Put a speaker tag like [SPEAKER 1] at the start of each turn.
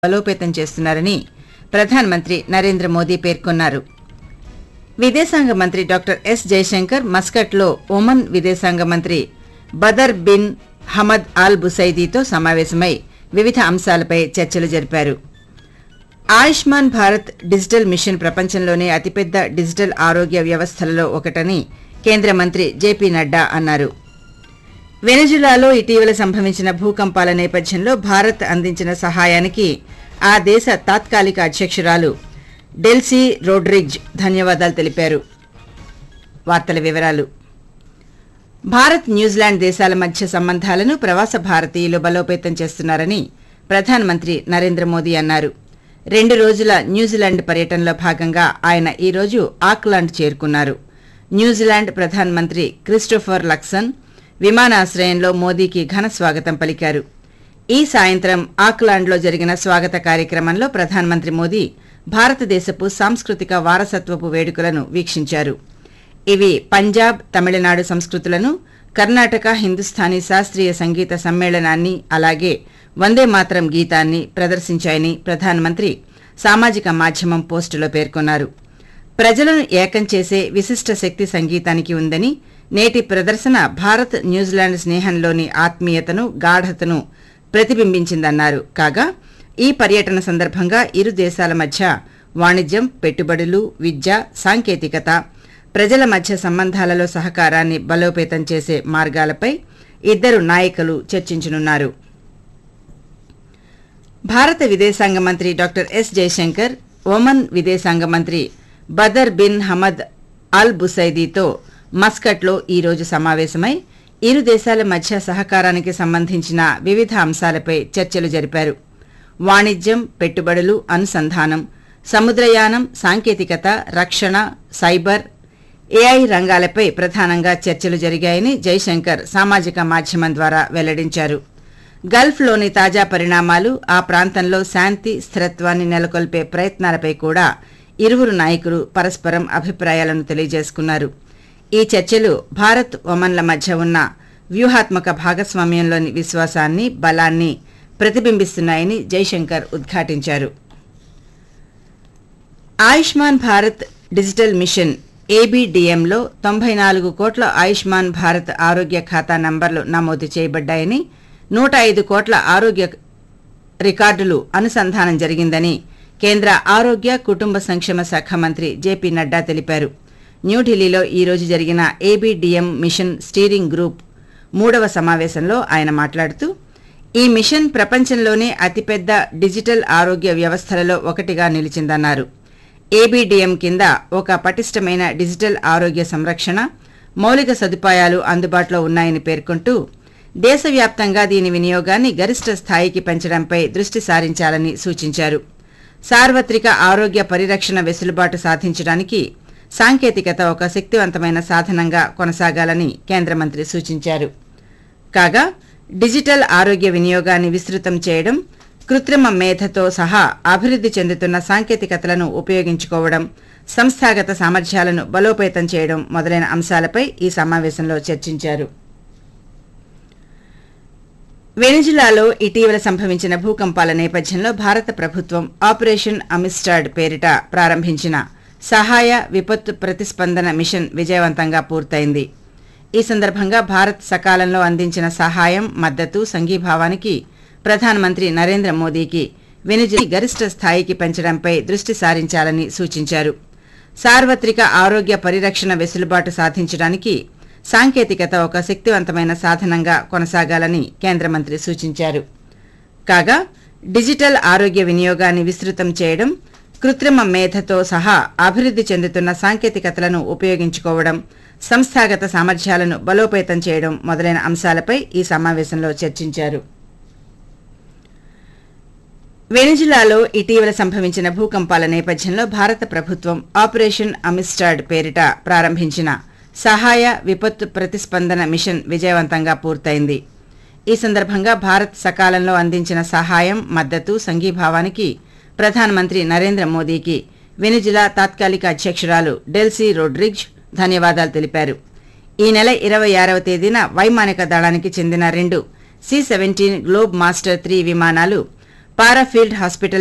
[SPEAKER 1] బలోపేతం చేస్తున్నారని ప్రధానమంత్రి నరేంద్ర మోదీ పేర్కొన్నారు విదేశాంగ మంత్రి డాక్టర్ ఎస్ జయశంకర్ మస్కట్లో ఒమన్ విదేశాంగ మంత్రి బదర్ బిన్ హమద్ అల్ బుసైదీతో సమావేశమై వివిధ అంశాలపై చర్చలు జరిపారు ఆయుష్మాన్ భారత్ డిజిటల్ మిషన్ ప్రపంచంలోనే అతిపెద్ద డిజిటల్ ఆరోగ్య వ్యవస్థలలో ఒకటని కేంద్ర మంత్రి జేపీ నడ్డా అన్నారు వెనజులాలో ఇటీవల సంభవించిన భూకంపాల నేపథ్యంలో భారత్ అందించిన సహాయానికి ఆ దేశ తాత్కాలిక అధ్యక్షురాలు డెల్సీ రోడ్రిగ్జ్ ధన్యవాదాలు తెలిపారు వార్తల వివరాలు భారత్ న్యూజిలాండ్ దేశాల మధ్య సంబంధాలను ప్రవాస భారతీయులు బలోపేతం చేస్తున్నారని ప్రధానమంత్రి నరేంద్ర మోదీ అన్నారు రెండు రోజుల న్యూజిలాండ్ పర్యటనలో భాగంగా ఆయన ఈ రోజు ఆక్లాండ్ చేరుకున్నారు న్యూజిలాండ్ ప్రధానమంత్రి క్రిస్టోఫర్ లక్సన్ విమానాశ్రయంలో మోదీకి ఘన స్వాగతం పలికారు ఈ సాయంత్రం ఆక్లాండ్లో జరిగిన స్వాగత కార్యక్రమంలో ప్రధానమంత్రి మోదీ భారతదేశపు సాంస్కృతిక వారసత్వపు వేడుకలను వీక్షించారు ఇవి పంజాబ్ తమిళనాడు సంస్కృతులను కర్ణాటక హిందుస్థానీ శాస్త్రీయ సంగీత సమ్మేళనాన్ని అలాగే వందే మాతరం గీతాన్ని ప్రదర్శించాయని ప్రధానమంత్రి సామాజిక మాధ్యమం పోస్టులో పేర్కొన్నారు ప్రజలను ఏకం చేసే విశిష్ట శక్తి సంగీతానికి ఉందని నేటి ప్రదర్శన భారత్ న్యూజిలాండ్ స్నేహంలోని ఆత్మీయతను గాఢతను ప్రతిబింబించిందన్నారు కాగా ఈ పర్యటన సందర్భంగా ఇరు దేశాల మధ్య వాణిజ్యం పెట్టుబడులు విద్య సాంకేతికత ప్రజల మధ్య సంబంధాలలో సహకారాన్ని బలోపేతం చేసే మార్గాలపై ఇద్దరు నాయకులు చర్చించనున్నారు భారత విదేశాంగ మంత్రి డాక్టర్ ఎస్ జయశంకర్ ఒమన్ విదేశాంగ మంత్రి బదర్ బిన్ హమద్ అల్ బుసైదీతో మస్కట్లో ఈ రోజు సమావేశమై ఇరు దేశాల మధ్య సహకారానికి సంబంధించిన వివిధ అంశాలపై చర్చలు జరిపారు వాణిజ్యం పెట్టుబడులు అనుసంధానం సముద్రయానం సాంకేతికత రక్షణ సైబర్ ఏఐ రంగాలపై ప్రధానంగా చర్చలు జరిగాయని జైశంకర్ సామాజిక మాధ్యమం ద్వారా వెల్లడించారు గల్ఫ్లోని తాజా పరిణామాలు ఆ ప్రాంతంలో శాంతి స్థిరత్వాన్ని నెలకొల్పే ప్రయత్నాలపై కూడా ఇరువురు నాయకులు పరస్పరం అభిప్రాయాలను తెలియజేసుకున్నారు ఈ చర్చలు భారత్ ఒమన్ల మధ్య ఉన్న వ్యూహాత్మక భాగస్వామ్యంలోని విశ్వాసాన్ని బలాన్ని ప్రతిబింబిస్తున్నాయని జైశంకర్ ఉద్ఘాటించారు ఆయుష్మాన్ భారత్ డిజిటల్ మిషన్ ఏబీడీఎంలో తొంభై నాలుగు కోట్ల ఆయుష్మాన్ భారత్ ఆరోగ్య ఖాతా నంబర్లు నమోదు చేయబడ్డాయని నూట ఐదు కోట్ల ఆరోగ్య రికార్డులు అనుసంధానం జరిగిందని కేంద్ర ఆరోగ్య కుటుంబ సంక్షేమ శాఖ మంత్రి జేపీ నడ్డా తెలిపారు న్యూఢిల్లీలో ఈ రోజు జరిగిన ఏబీడీఎం మిషన్ స్టీరింగ్ గ్రూప్ మూడవ సమావేశంలో ఆయన మాట్లాడుతూ ఈ మిషన్ ప్రపంచంలోనే అతిపెద్ద డిజిటల్ ఆరోగ్య వ్యవస్థలలో ఒకటిగా నిలిచిందన్నారు ఏబీడీఎం కింద ఒక పటిష్టమైన డిజిటల్ ఆరోగ్య సంరక్షణ మౌలిక సదుపాయాలు అందుబాటులో ఉన్నాయని పేర్కొంటూ దేశవ్యాప్తంగా దీని వినియోగాన్ని గరిష్ట స్థాయికి పెంచడంపై దృష్టి సారించాలని సూచించారు సార్వత్రిక ఆరోగ్య పరిరక్షణ వెసులుబాటు సాధించడానికి సాంకేతికత ఒక శక్తివంతమైన సాధనంగా కొనసాగాలని కేంద్ర మంత్రి సూచించారు కాగా డిజిటల్ ఆరోగ్య వినియోగాన్ని విస్తృతం చేయడం కృత్రిమ మేధతో సహా అభివృద్ధి చెందుతున్న సాంకేతికతలను ఉపయోగించుకోవడం సంస్థాగత సామర్థ్యాలను బలోపేతం చేయడం మొదలైన అంశాలపై ఈ సమావేశంలో చర్చించారు వెనిజులాలో ఇటీవల సంభవించిన భూకంపాల నేపథ్యంలో భారత ప్రభుత్వం ఆపరేషన్ అమిస్టాడ్ పేరిట ప్రారంభించిన సహాయ విపత్తు ప్రతిస్పందన మిషన్ విజయవంతంగా పూర్తయింది ఈ సందర్భంగా భారత్ సకాలంలో అందించిన సహాయం మద్దతు సంఘీభావానికి ప్రధానమంత్రి నరేంద్ర మోదీకి వెనిజులా గరిష్ట స్థాయికి పెంచడంపై దృష్టి సారించాలని సూచించారు సార్వత్రిక ఆరోగ్య పరిరక్షణ వెసులుబాటు సాధించడానికి సాంకేతికత ఒక శక్తివంతమైన సాధనంగా కొనసాగాలని కేంద్ర మంత్రి సూచించారు కాగా డిజిటల్ ఆరోగ్య వినియోగాన్ని విస్తృతం చేయడం కృత్రిమ మేధతో సహా అభివృద్ధి చెందుతున్న సాంకేతికతలను ఉపయోగించుకోవడం సంస్థాగత సామర్థ్యాలను బలోపేతం చేయడం మొదలైన అంశాలపై ఈ సమావేశంలో చర్చించారు వెనిజులాలో ఇటీవల సంభవించిన భూకంపాల నేపథ్యంలో భారత ప్రభుత్వం ఆపరేషన్ అమిస్టాడ్ పేరిట ప్రారంభించిన సహాయ విపత్తు ప్రతిస్పందన మిషన్ విజయవంతంగా పూర్తయింది ఈ సందర్భంగా భారత్ సకాలంలో అందించిన సహాయం మద్దతు సంఘీభావానికి ప్రధానమంత్రి నరేంద్ర మోదీకి వెనిజులా తాత్కాలిక అధ్యక్షురాలు డెల్సీ రోడ్రిగ్జ్ ధన్యవాదాలు తెలిపారు ఈ నెల ఇరవై ఆరవ తేదీన వైమానిక దళానికి చెందిన రెండు C seventeen Globemaster three విమానాలు పారాఫీల్డ్ హాస్పిటల్